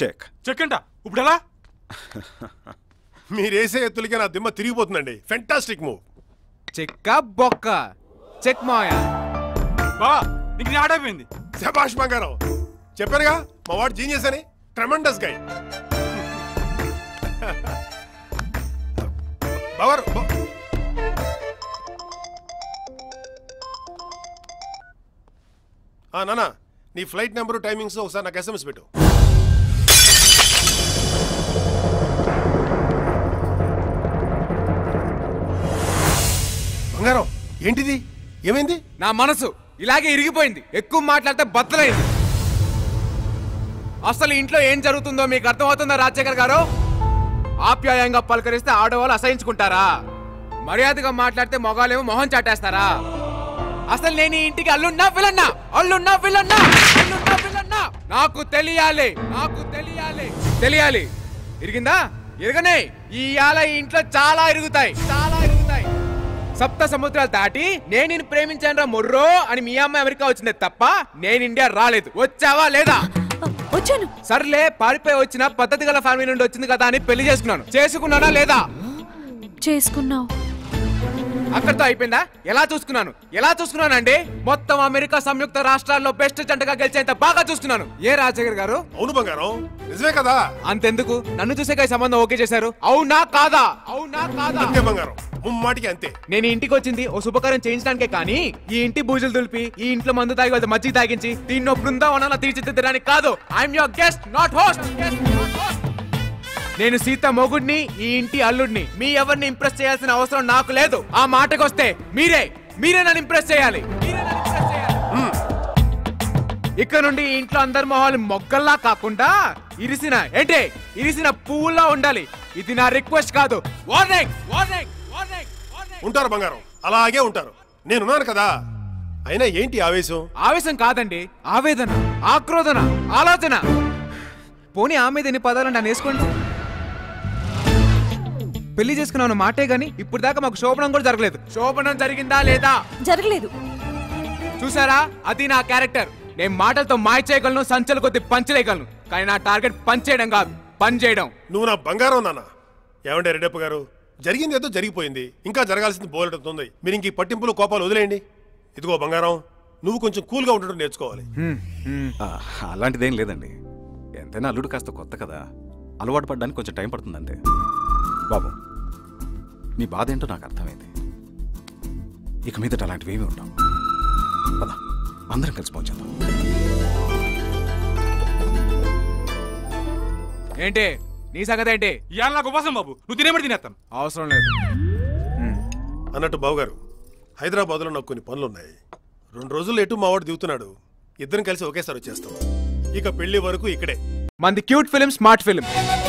Check check అంట ఇప్పుడు ఎలా మీరేసే ఎత్తులకి నా దిమ్మ తిరిగిపోతుందండి ఫెంటాస్టిక్ మూవ్ చెక్క బొక్క చెక్ మాయా బా నీకు నీ ఆట అయిపోయింది శభాష్ బంగారం చెప్పానుగా మా వాడు జీనియస్ అని ట్రెమండస్ గై బవర్ బ- ఆ నానా నీ ఫ్లైట్ నెంబరు టైమింగ్స్ ఒకసారి నాకు ఎస్ఎంఎస్ పెట్టు బంగారం ఏంటిది ఏమైంది నా మనసు ఇలాగే ఇరిగిపోయింది ఎక్కువ మాట్లాడితే బద్దలైంది అసలు ఇంట్లో ఏం జరుగుతుందో మీకు అర్థమవుతుందా రాజశేఖర్ గారు ఆప్యాయంగా పలకరిస్తే ఆడవాళ్ళు అసహించుకుంటారా మర్యాదగా మాట్లాడితే మొగాలేమో మొహం చాటేస్తారా అసలు నేను ఈ ఇంటికి అల్లున్నా విలన్నా అల్లున్నా విలన్నా అల్లున్నా విలన్నా నాకు తెలియాలి నాకు తెలియాలి తెలియాలి ఇరిగిందా ఇరగనే ఈ ఇయాల ఈ ఇంట్లో చాలా ఇరుగుతాయి చాలా ఇరుగుతాయి సప్త సముద్రాలు దాటి నేను నిన్ను ప్రేమించాను మొర్రో అని మీ అమ్మాయి అమెరికా వచ్చిందే తప్ప నేను ఇండియా రాలేదు వచ్చావా లేదా వచ్చాను సర్లే పారిపోయి వచ్చిన పద్ధతి గల ఫ్యామిలీ నుండి వచ్చింది కదా అని పెళ్లి చేసుకున్నాను చేసుకున్నానా లేదా చేసుకున్నావు అక్కడితో అయిపోయిందా ఎలా చూసుకున్నాను ఎలా చూసుకున్నానండి మొత్తం అమెరికా సంయుక్త రాష్ట్రాల్లో బెస్ట్ జంటగా గెలిచేంత బాగా చూసుకున్నాను ఏ రాజశేఖర్ గారు అవును బంగారం నిజమే కదా అంతెందుకు నన్ను చూసే ఈ సంబంధం ఓకే చేశారు అవునా కాదా అవునా కాదా అంతే బంగారం ముమ్మాటికి అంతే నేను ఈ ఇంటికి వచ్చింది ఓ శుభకార్యం చేయించడానికే కానీ ఈ ఇంటి బూజులు దులిపి ఈ ఇంట్లో మందు తాగి వాళ్ళ మజ్జిగ తాగించి దీన్నో బృందావనాల తీర్చిదిద్దడానికి కాదు I'm your guest not host నేను సీత మొగుడిని ఈ ఇంటి అల్లుడిని మీ ఎవరిని ఇంప్రెస్ చేయాల్సిన అవసరం నాకు లేదు ఆ మాటకొస్తే మీరే మీరే నన్ను ఇంప్రెస్ చేయాలి మీరే నన్ను impress చేయాలి. ఇక్కడ నుండి ఈ ఇంట్లో అందరి మొహాలు మొగ్గల్లా కాకుండా ఇరిసిన ఏంటి ఇరిసిన పువ్వుల్లా ఉండాలి ఇది నా రిక్వెస్ట్ కాదు వార్నింగ్ వార్నింగ్ వార్నింగ్ వార్నింగ్ ఉంటారు బంగారం అలాగే ఉంటారు నేనున్నాను కదా అయినా ఏంటి ఆవేశం ఆవేశం కాదండి ఆవేదన ఆక్రోధన ఆలోచన పోనీ ఆ మీద ఎన్ని పదాలు నన్ను వేసుకోండి పెళ్లి చేసుకున్నాను మాటే గాని ఇప్పుడు దాకా మాకు శోభనం కూడా జరగలేదు శోభనం జరిగిందా లేదా జరగలేదు చూసారా అది నా క్యారెక్టర్ నేను మాటలతో మాయ చేయగలను సంచల కొద్ది పంచలేయగలను కానీ నా టార్గెట్ పంచేయడం కాదు పని చేయడం నువ్వు నా బంగారం నాన్న ఏమంటే రెడ్డప్ప గారు జరిగింది ఏదో జరిగిపోయింది ఇంకా జరగాల్సింది బోలెడుతుంది మీరు ఇంక ఈ పట్టింపులు కోపాలు వదిలేయండి ఇదిగో బంగారం నువ్వు కొంచెం కూల్గా ఉండటం నేర్చుకోవాలి ఆ, అలాంటిదేం లేదండి ఎంతైనా అల్లుడు కాస్త కొత్త కదా అలవాటు పడడానికి కొంచెం టైం పడుతుంది అంతే బాబు నీ బాధ ఏంటో నాకు అర్థమైంది ఇక మీదట అలాంటివి ఏమీ ఉండవు పద అందరం కలిసి పోంచేద్దాం ఏంటి నీ సంగతి ఏంటి ఇవాళ నాకు ఉపవాసం బాబు నువ్వు తినేమని తినేస్తాను అవసరం లేదు అన్నట్టు బావగారు హైదరాబాద్లో నాకు కొన్ని పనులున్నాయి రెండు రోజులు ఎటు మావాడు దిగుతున్నాడు ఇద్దరం కలిసి ఒకేసారి వచ్చేస్తాం ఇక పెళ్లి వరకు ఇక్కడే మంది క్యూట్ ఫిలిం స్మార్ట్ ఫిలిం